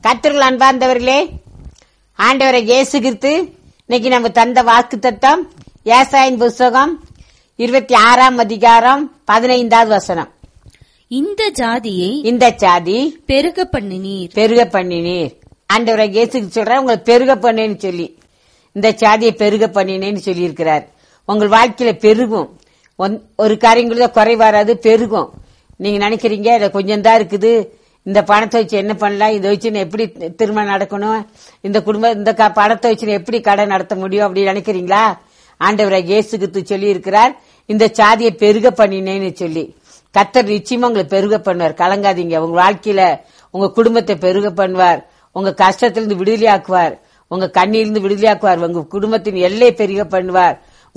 கத்திரல் அன்பார்ந்தவர்களே ஆண்டவரை இயேசு கிறிஸ்து இன்னைக்கு நம்ம தந்த வாக்கு தத்தம் ஏசாயின் புஸ்தகம் இருபத்தி ஆறாம் அதிகாரம் பதினைந்தாவது வசனம் இந்த ஜாதியை இந்த சாதி பெருக பண்ணினீர் பெருக பண்ணினீர் ஆண்டவரை இயேசுக்கு சொல்ற உங்களை பெருக பண்ணேன்னு சொல்லி இந்த சாதியை பெருக பண்ணினேன்னு சொல்லி இருக்கிறார் உங்கள் வாழ்க்கையில பெருகும் ஒன்- ஒரு காரியங்கள குறை வராது பெருகும் நீங்க நினைக்கிறீங்க இதுல கொஞ்சம் தான் இருக்குது இந்த பணத்தை வச்சு என்ன பண்ணலாம் இதை வச்சு நான் எப்படி திருமணம் நடக்கணும் இந்த குடும்பம் இந்த க- பணத்தை வச்சு நான் எப்படி கடை நடத்த முடியும் அப்படி நினைக்கிறீங்களா ஆண்டவரை இயேசுக்கு சொல்லி இருக்கிறார் இந்த சாதியை பெருக பண்ணினேன்னு சொல்லி கத்தர் நிச்சயமா உங்களை பெருக பண்ணுவார் கலங்காதீங்க உங்க வாழ்க்கையில உங்க குடும்பத்தை பெருக பண்ணுவார் உங்க கஷ்டத்திலிருந்து விடுதலையாக்குவார் உங்க கண்ணிலிருந்து விடுதலையாக்குவார் உங்க குடும்பத்தின் எல்லை பெருக பண்ணுவார்